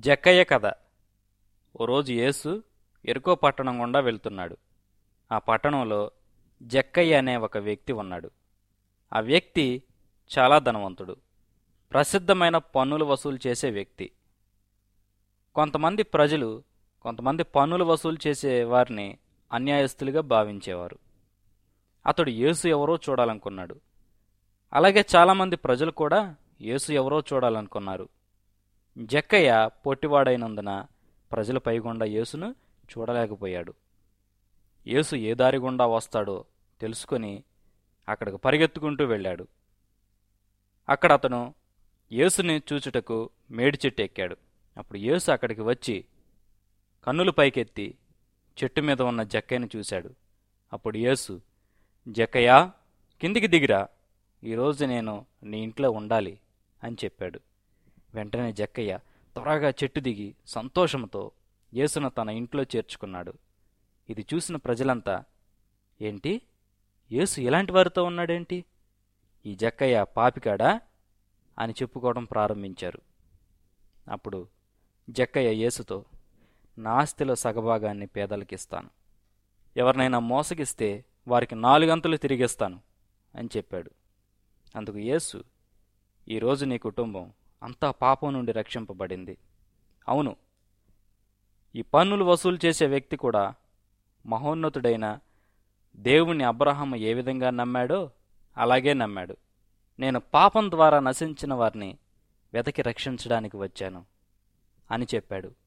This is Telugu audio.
జక్కయ్య కథ ఓ రోజు యేసు ఎరుకో పట్టణం గుండా వెళ్తున్నాడు ఆ పట్టణంలో జక్కయ్య అనే ఒక వ్యక్తి ఉన్నాడు ఆ వ్యక్తి చాలా ధనవంతుడు ప్రసిద్ధమైన పన్నులు వసూలు చేసే వ్యక్తి కొంతమంది ప్రజలు కొంతమంది పన్నులు వసూలు చేసే వారిని అన్యాయస్తులుగా భావించేవారు అతడు యేసు ఎవరో చూడాలనుకున్నాడు అలాగే చాలామంది ప్రజలు కూడా యేసు ఎవరో చూడాలనుకున్నారు జక్కయ్య పొట్టివాడైనందున ప్రజల పైగుండా యేసును చూడలేకపోయాడు యేసు ఏ దారి గుండా వస్తాడో తెలుసుకొని అక్కడికి పరిగెత్తుకుంటూ వెళ్ళాడు అక్కడ అతను యేసుని చూచుటకు మేడి చెట్టు ఎక్కాడు అప్పుడు యేసు అక్కడికి వచ్చి కన్నులు పైకెత్తి చెట్టు మీద ఉన్న జక్కయ్యను చూశాడు అప్పుడు యేసు జక్కయ్య కిందికి దిగిరా ఈరోజు నేను నీ ఇంట్లో ఉండాలి అని చెప్పాడు వెంటనే జక్కయ్య త్వరగా చెట్టు దిగి సంతోషంతో యేసును తన ఇంట్లో చేర్చుకున్నాడు ఇది చూసిన ప్రజలంతా ఏంటి యేసు ఇలాంటి వారితో ఉన్నాడేంటి ఈ జక్కయ్య పాపికాడా అని చెప్పుకోవడం ప్రారంభించారు అప్పుడు జక్కయ్య యేసుతో నా ఆస్తిలో సగభాగాన్ని పేదలకిస్తాను ఎవరినైనా మోసగిస్తే వారికి నాలుగంతులు తిరిగిస్తాను అని చెప్పాడు అందుకు యేసు ఈరోజు నీ కుటుంబం అంతా పాపం నుండి రక్షింపబడింది అవును ఈ పన్నులు వసూలు చేసే వ్యక్తి కూడా మహోన్నతుడైన దేవుణ్ణి అబ్రహాం ఏ విధంగా నమ్మాడో అలాగే నమ్మాడు నేను పాపం ద్వారా నశించిన వారిని వెతకి రక్షించడానికి వచ్చాను అని చెప్పాడు